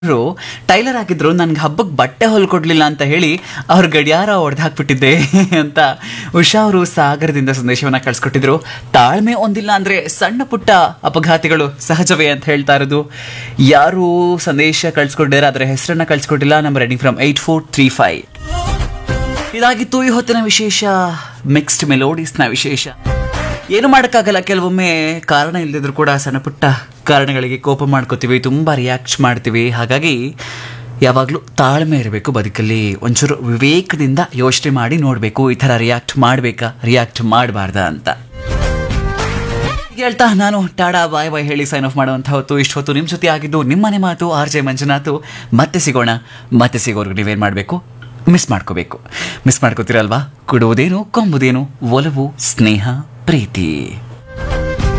ಅವರು ಟೈಲರ್ ಹಾಕಿದ್ರು ನನ್ಗೆ ಹಬ್ಬಕ್ಕೆ ಬಟ್ಟೆ ಹೊಲ್ಕೊಡ್ಲಿಲ್ಲ ಅಂತ ಹೇಳಿ ಅವ್ರ ಗಡಿಯಾರ ಹೊಡೆದು ಹಾಕ್ಬಿಟ್ಟಿದ್ದೆ ಅಂತ ಉಷಾ ಅವರು ಸಾಗರದಿಂದ ಸಂದೇಶವನ್ನ ಕಳ್ಸಿಕೊಟ್ಟಿದ್ರು ತಾಳ್ಮೆ ಒಂದಿಲ್ಲ ಅಂದ್ರೆ ಸಣ್ಣ ಪುಟ್ಟ ಅಪಘಾತಗಳು ಸಹಜವೇ ಅಂತ ಹೇಳ್ತಾ ಇರೋದು ಯಾರು ಸಂದೇಶ ಕಳ್ಸಿಕೊಟ್ಟಿದ್ದಾರೆ ಅದರ ಹೆಸರನ್ನ ಕಳ್ಸಿಕೊಟ್ಟಿಲ್ಲ number reading from eight four three five ಇದಾಗಿತ್ತು ಈ ಹೊತ್ತಿನ ವಿಶೇಷ ಮಿಕ್ಸ್ಡ್ ಮೆಲೋಡೀಸ್ನ ವಿಶೇಷ ಏನು ಮಾಡೋಕ್ಕಾಗಲ್ಲ ಕೆಲವೊಮ್ಮೆ ಕಾರಣ ಇಲ್ಲದಿದ್ರು ಕೂಡ ಸಣ್ಣ ಪುಟ್ಟ ಕಾರಣಗಳಿಗೆ ಕೋಪ ಮಾಡ್ಕೋತೀವಿ ತುಂಬ ರಿಯಾಕ್ಟ್ ಮಾಡ್ತೀವಿ ಹಾಗಾಗಿ ಯಾವಾಗಲೂ ತಾಳ್ಮೆ ಇರಬೇಕು ಬದುಕಲ್ಲಿ ಒಂಚೂರು ವಿವೇಕದಿಂದ ಯೋಚನೆ ಮಾಡಿ ನೋಡಬೇಕು ಈ ಥರ ರಿಯಾಕ್ಟ್ ಮಾಡಬೇಕಾ ರಿಯಾಕ್ಟ್ ಮಾಡಬಾರ್ದಾ ಅಂತ ಹೀಗೆ ಹೇಳ್ತಾ ನಾನು ಟಾಡಾ ಬಾಯ್ ಬಾಯ್ ಹೇಳಿ ಸೈನ್ ಆಫ್ ಮಾಡುವಂಥ ಹೊತ್ತು ಇಷ್ಟು ಹೊತ್ತು ನಿಮ್ಮ ಜೊತೆ ಆಗಿದ್ದು ನಿಮ್ಮನೆ ಮಾತು ಆರ್ ಜೆ ಮಂಜುನಾಥ್ ಮತ್ತೆ ಸಿಗೋಣ ಮತ್ತೆ ಸಿಗೋರ್ಗು ನೀವೇನು ಮಾಡಬೇಕು ಮಿಸ್ ಮಾಡ್ಕೋಬೇಕು ಮಿಸ್ ಮಾಡ್ಕೋತೀರಲ್ವಾ ಕೊಡುವುದೇನು ಕೊಂಬುದೇನು ಒಲವು ಸ್ನೇಹ ಪ್ರೀತಿ